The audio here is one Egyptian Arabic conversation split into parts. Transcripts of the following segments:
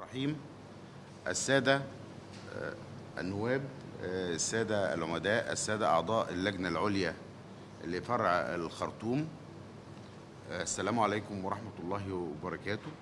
الرحيم السادة آه، النواب آه، السادة العمداء السادة أعضاء اللجنة العليا لفرع الخرطوم آه، السلام عليكم ورحمة الله وبركاته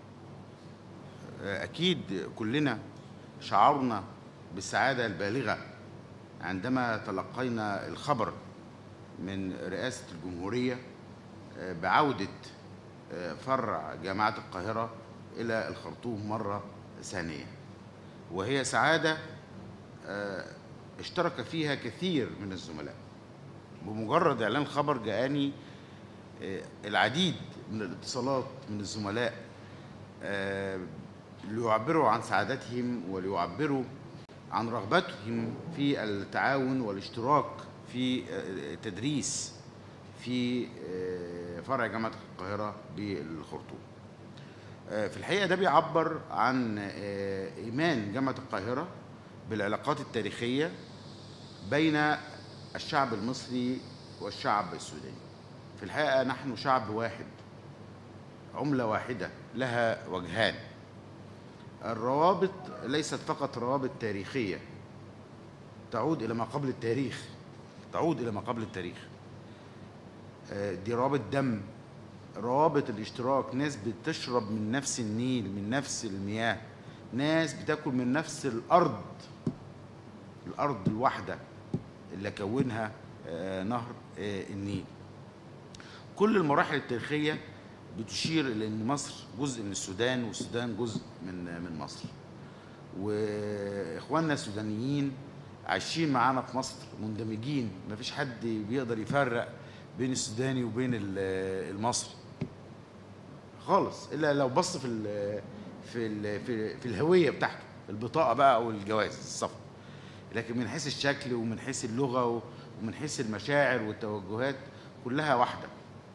آه، أكيد كلنا شعرنا بالسعادة البالغة عندما تلقينا الخبر من رئاسة الجمهورية آه، بعودة آه، فرع جامعة القاهرة إلى الخرطوم مرة ثانية وهي سعادة آه، اشترك فيها كثير من الزملاء بمجرد إعلان الخبر جاءني آه، العديد من الاتصالات من الزملاء آه، ليعبروا عن سعادتهم وليعبروا عن رغبتهم في التعاون والاشتراك في آه، تدريس في آه، فرع جامعة القاهرة بالخرطوم آه، في الحقيقة ده بيعبر عن آه، إيمان جامعة القاهرة بالعلاقات التاريخية بين الشعب المصري والشعب السوداني في الحقيقة نحن شعب واحد عملة واحدة لها وجهان الروابط ليست فقط روابط تاريخية تعود إلى ما قبل التاريخ تعود إلى ما قبل التاريخ آه، دي روابط دم روابط الاشتراك ناس بتشرب من نفس النيل من نفس المياه ناس بتاكل من نفس الأرض الأرض الواحدة اللي كونها آه، نهر آه، النيل كل المراحل التاريخية بتشير إلى أن مصر جزء من السودان والسودان جزء من من مصر وإخواننا السودانيين عايشين معانا في مصر مندمجين مفيش حد بيقدر يفرق بين السوداني وبين ال- المصري خالص الا لو بص في ال في ال في, في الهويه بتاعته البطاقه بقى او الجواز السفر لكن من حيث الشكل ومن حيث اللغه و- ومن حيث المشاعر والتوجهات كلها واحده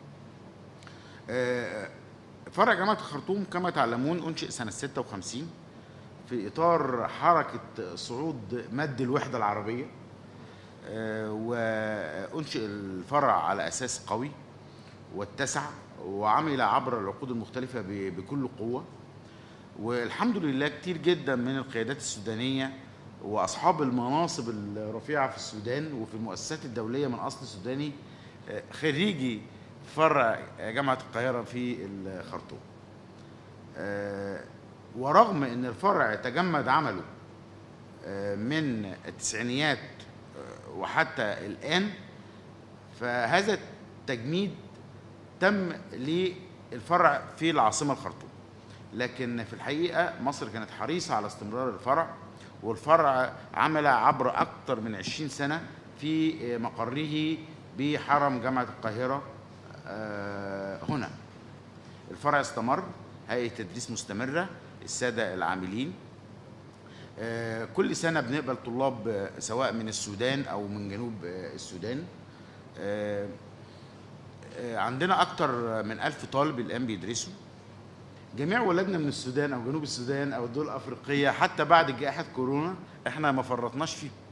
آه، فرع جامعه الخرطوم كما تعلمون انشئ سنه 56 في اطار حركه صعود مد الوحده العربيه آه، وانشئ الفرع على اساس قوي واتسع وعمل عبر العقود المختلفه ب- بكل قوه والحمد لله كتير جدا من القيادات السودانيه واصحاب المناصب الرفيعه في السودان وفي المؤسسات الدوليه من اصل سوداني آه، خريجي فرع جامعه القاهره في الخرطوم آه، ورغم ان الفرع تجمد عمله آه، من التسعينيات آه، وحتى الآن فهذا التجميد تم للفرع في العاصمة الخرطوم لكن في الحقيقة مصر كانت حريصة على استمرار الفرع والفرع عمل عبر أكثر من 20 سنة في آه، مقره بحرم جامعة القاهرة آه، هنا الفرع استمر هيئة تدريس مستمرة السادة العاملين آه، كل سنة بنقبل طلاب آه، سواء من السودان أو من جنوب آه، السودان آه، آه، عندنا أكتر من ألف طالب الآن بيدرسوا جميع ولادنا من السودان أو جنوب السودان أو الدول الأفريقية حتى بعد جائحة كورونا إحنا ما فرطناش فيهم